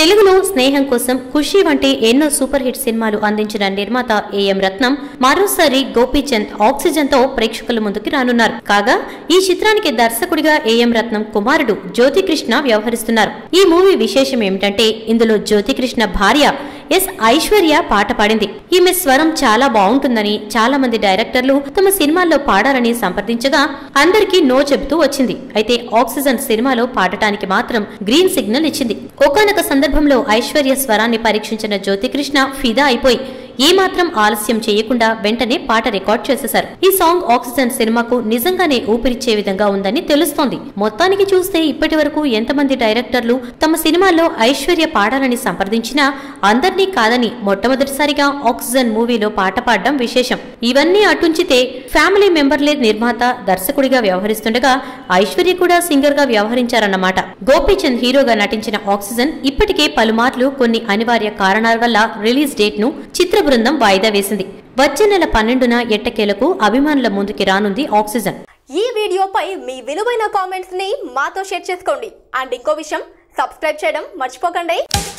తెలుగులో స్నేహం కోసం ఖుషి వంటి ఎన్నో సూపర్ హిట్ సినిమాలు అందించిన నిర్మాత ఏఎం రత్నం మరోసారి గోపీచంద్ ఆక్సిజన్ తో ప్రేక్షకుల ముందుకు రానున్నారు కాగా ఈ చిత్రానికి దర్శకుడిగా ఏఎం రత్నం కుమారుడు జ్యోతికృష్ణ వ్యవహరిస్తున్నారు ఈ మూవీ విశేషం ఏమిటంటే ఇందులో జ్యోతికృష్ణ భార్య ఎస్ ఐశ్వర్య పాట పాడింది ఈమె స్వరం చాలా బాగుంటుందని చాలా మంది డైరెక్టర్లు తమ సినిమాల్లో పాడాలని సంప్రదించగా అందరికీ నో చెబుతూ వచ్చింది అయితే ఆక్సిజన్ సినిమాలో పాడటానికి మాత్రం గ్రీన్ సిగ్నల్ ఇచ్చింది ఒకానొక సందర్భంలో ఐశ్వర్య స్వరాన్ని పరీక్షించిన జ్యోతికృష్ణ ఫిదా అయిపోయి ఏమాత్రం ఆలస్యం చేయకుండా వెంటనే పాట రికార్డ్ చేసేశారు ఈ సాంగ్ ఆక్సిజన్ సినిమాకు నిజంగానే ఊపిరిచ్చే విధంగా ఉందని తెలుస్తోంది మొత్తానికి చూస్తే ఇప్పటి వరకు ఎంతమంది డైరెక్టర్లు తమ సినిమాల్లో ఐశ్వర్య పాడాలని సంప్రదించినా అందర్నీ కాదని మొట్టమొదటిసారిగా ఆక్సిజన్ మూవీలో పాట పాడడం విశేషం ఇవన్నీ అటుంచితే ఫ్యామిలీ మెంబర్లే నిర్మాత దర్శకుడిగా వ్యవహరిస్తుండగా ఐశ్వర్య కూడా సింగర్ గా వ్యవహరించారన్నమాట గోపీచంద్ హీరోగా నటించిన ఆక్సిజన్ ఇప్పటికే పలుమార్లు కొన్ని అనివార్య కారణాల వల్ల రిలీజ్ డేట్ ను చిత్ర బృందం వాయిదా వేసింది వచ్చే నెల పన్నెండున ఎట్టకేలకు అభిమానుల ముందుకి రానుంది ఆక్సిజన్ ఈ వీడియోపై మీ విలువైన కామెంట్స్ ని మాతో షేర్ చేసుకోండి అండ్ ఇంకో విషయం సబ్స్క్రైబ్ చేయడం మర్చిపోకండి